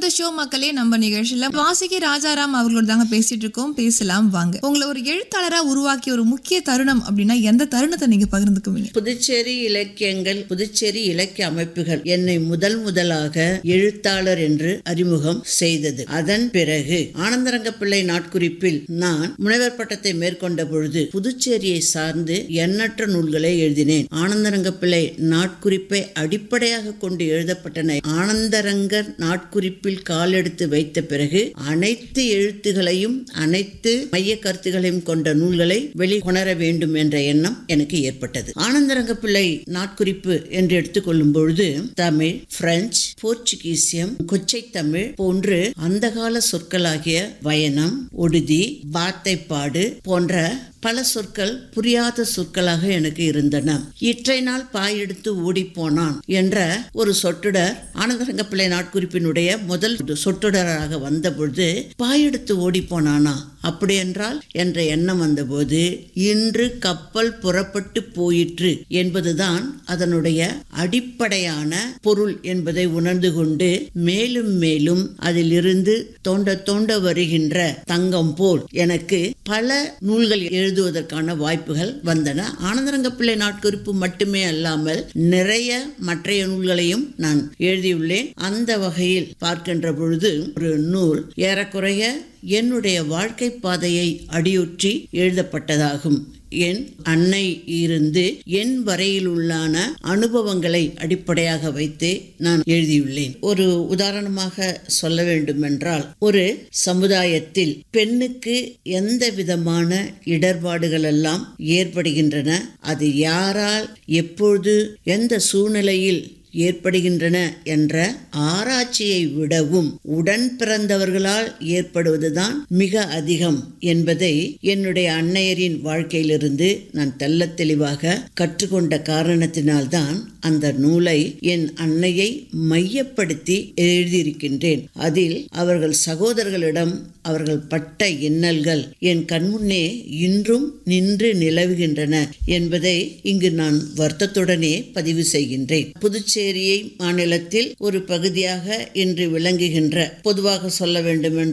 the show மக்களே நம்ம நிகழ்ச்சியில வாசிகி ராஜாராம் அவர்களோட தாங்க பேசிட்டு இருக்கோம் பேசலாம் வாங்க உங்களை ஒரு எழுத்தாளரா உருவாக்கிய ஒரு முக்கிய தருணம் அப்படின்னா எந்த தருணத்தை நீங்க பகிர்ந்துக்குவீங்க புதுச்சேரி இலக்கியங்கள் புதுச்சேரி இலக்கிய அமைப்புகள் என்னை முதல் முதலாக எழுத்தாளர் என்று அறிமுகம் செய்தது அதன் பிறகு ஆனந்தரங்க பிள்ளை நாட்குறிப்பில் நான் முனைவர் பட்டத்தை மேற்கொண்ட பொழுது புதுச்சேரியை சார்ந்து எண்ணற்ற நூல்களை எழுதினேன் ஆனந்தரங்க பிள்ளை நாட்குறிப்பை அடிப்படையாக கொண்டு எழுதப்பட்டன ஆனந்தரங்கர் நாட்குறிப்பில் காலெடுத்து வைத்த பிறகு அனைத்து எழுத்துகளையும் அனைத்து மைய கருத்துகளையும் கொண்ட நூல்களை வெளிக்கொணர வேண்டும் என்ற எண்ணம் எனக்கு ஏற்பட்டது ஆனந்தரங்க பிள்ளை நாட்குறிப்பு என்று எடுத்துக்கொள்ளும் பொழுது தமிழ் பிரெஞ்சு போர்ச்சுகீசியம் கொச்சை தமிழ் போன்று அந்த கால சொற்களாகிய வயனம் ஒடுதி வார்த்தைப்பாடு போன்ற பல சொற்கள் புரியாத சொற்களாக எனக்கு இருந்தன இற்றை நாள் பாயெடுத்து ஓடிப்போனான் என்ற ஒரு சொற்றொடர் ஆனந்தரங்க பிள்ளை நாட்குறிப்பினுடைய முதல் சொற்றொடராக வந்தபொழுது பாயெடுத்து ஓடிப்போனானா அப்படி என்றால் என்ற எண்ணம் வந்தபோது இன்று கப்பல் புறப்பட்டு போயிற்று என்பதுதான் அதனுடைய அடிப்படையான பொருள் என்பதை உணர்ந்து கொண்டு மேலும் மேலும் அதிலிருந்து தோண்ட தோண்ட வருகின்ற தங்கம் போல் எனக்கு பல நூல்கள் எழுதுவதற்கான வாய்ப்புகள் வந்தன ஆனந்தரங்க பிள்ளை நாட்குறிப்பு மட்டுமே அல்லாமல் நிறைய மற்றைய நூல்களையும் நான் எழுதியுள்ளேன் அந்த வகையில் பார்க்கின்ற பொழுது ஒரு நூல் ஏறக்குறைய என்னுடைய வாழ்க்கை பாதையை அடியொற்றி எழுதப்பட்டதாகும் என் அன்னை இருந்து என் வரையில் உள்ளான அனுபவங்களை அடிப்படையாக வைத்து நான் எழுதியுள்ளேன் ஒரு உதாரணமாக சொல்ல வேண்டுமென்றால் ஒரு சமுதாயத்தில் பெண்ணுக்கு எந்த விதமான இடர்பாடுகள் எல்லாம் ஏற்படுகின்றன அது யாரால் எப்பொழுது எந்த சூழ்நிலையில் ஏற்படுகின்றன என்ற ஆராய்ச்சியை விடவும் உடன் பிறந்தவர்களால் ஏற்படுவதுதான் மிக அதிகம் என்பதை என்னுடைய அன்னையரின் வாழ்க்கையிலிருந்து நான் தெல்ல தெளிவாக கற்றுக்கொண்ட காரணத்தினால்தான் அந்த நூலை என் அன்னையை மையப்படுத்தி எழுதியிருக்கின்றேன் அதில் அவர்கள் சகோதரர்களிடம் அவர்கள் பட்ட இன்னல்கள் என் கண்முன்னே இன்றும் நின்று நிலவுகின்றன என்பதை இங்கு நான் வருத்தத்துடனே பதிவு செய்கின்றேன் புதுச்சேரியை மாநிலத்தில் ஒரு பகுதியாக இன்று விளங்குகின்ற பொதுவாக சொல்ல வேண்டும்